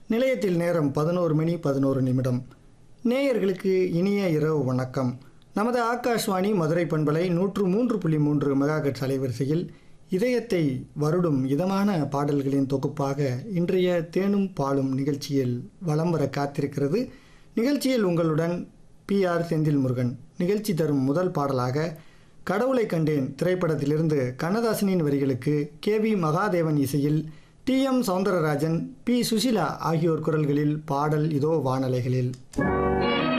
நிலையத்தில் நேரம் பதினோரு மணி பதினோரு நிமிடம் நேயர்களுக்கு இனிய இரவு வணக்கம் நமது ஆகாஷ்வாணி மதுரை பண்பலை நூற்று மூன்று புள்ளி மூன்று மெகாகட்ஸ் அலைவரிசையில் இதயத்தை வருடும் இதமான பாடல்களின் தொகுப்பாக இன்றைய தேனும் பாலும் நிகழ்ச்சியில் வலம் வர காத்திருக்கிறது நிகழ்ச்சியில் உங்களுடன் பி ஆர் செந்தில் முருகன் நிகழ்ச்சி தரும் முதல் பாடலாக கடவுளை கண்டேன் திரைப்படத்திலிருந்து கண்ணதாசனின் வரிகளுக்கு கே வி மகாதேவன் இசையில் T M Soundararajan P Susheela ஆகியோர் குரல்களில் பாடல் இதோ வானலைகளில்